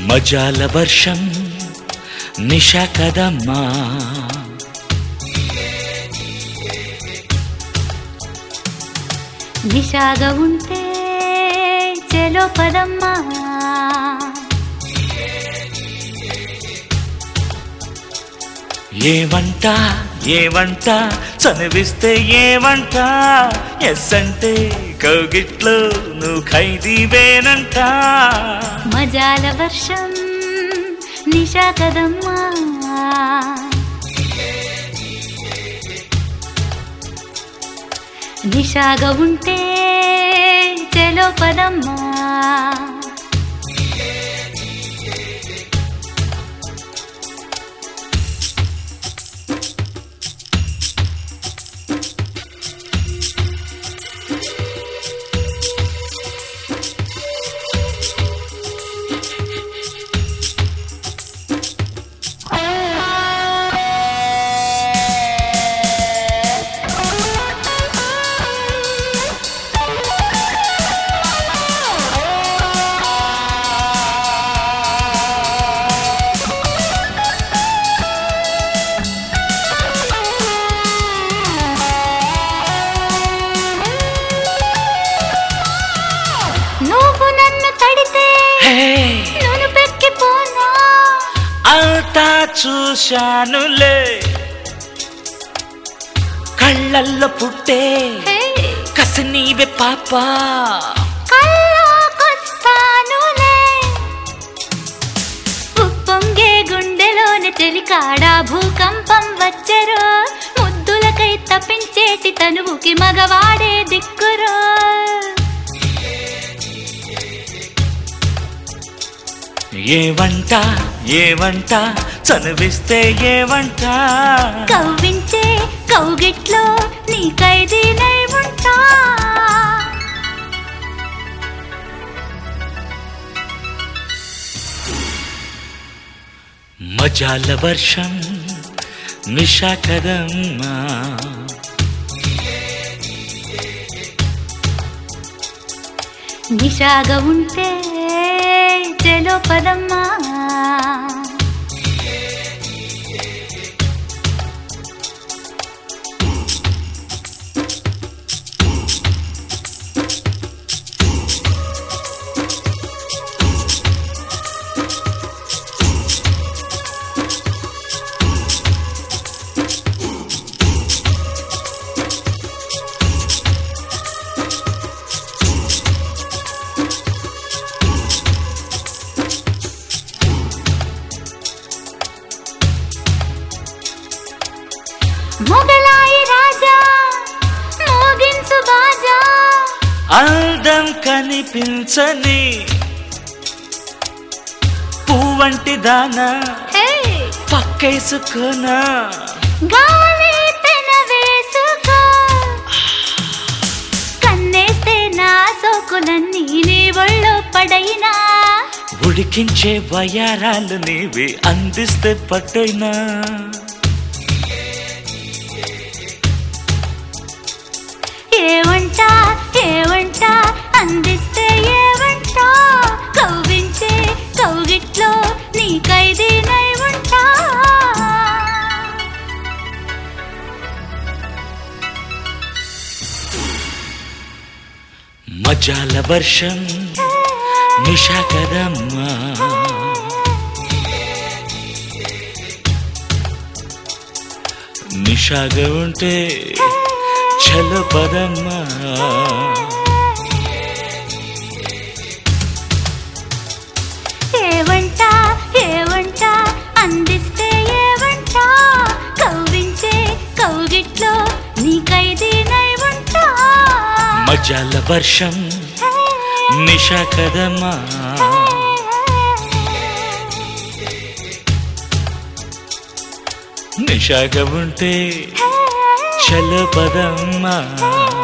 మజాల వర్షం నిష కదమ్మా నిషాగా ఉంటే చెలో పదమ్మా ఏమంట ఏమంట చనివిస్తే ఏమంట ఎస్ అంటే కౌగిట్లో నువ్వు ఖైదీవేనంట మజాల వర్షం నిషా కదమ్మా నిషాగా ఉంటే చెలో పదమ్మా నువ్వు నన్ను తడితే హే నన్ను పెక్కిపోనా అంతా చూశానులే కళ్ళల్లో పుట్టే హే కసి నీవే పాపా కల్లోకొస్తానులే ఉప్పొంగే గుండెలోని చెలికాడా భూకంపం వచ్చరో ముద్దులకై తప్పించేటి తనువుకి మగవాడే దిక్కురో ఏవంట ఏవంట చనివిస్తే ఏవంట కవ్వించే కౌగిట్లో నీ ఖైదీనై ఉంటా మజాల వర్షం నిష కదమ్మా నిషాగా ఉంటే చెలో పదమ్మా మొగలాయి రాజా మోగించు బాజా అందం కనిపించని పువ్వంటి దానా హే పక్కేసుకోనా గాలి పెన వేసుకో కన్నేస్తే నా సోకులన్నీ నీ ఒళ్ళో పడైనా ఉడికించే వయారాలు నీవి అందిస్తే పట్టైనా ఏవంట ఏవంట అందిస్తే ఏవంట కవ్వించే కౌగిట్లో నీ ఖైదీనై ఉంటా మజాల వర్షం నిష కదమ్మా నిషాగా ఉంటే చల పదమ్మా ఏవంట ఏవంట అందిస్తే ఏవంట కవ్వించే కౌగిట్లో నీ ఖైదీనై ఉంటా మజాల వర్షం నిష కదమ్మా నిషాగా ఉంటే చల పదమ్మా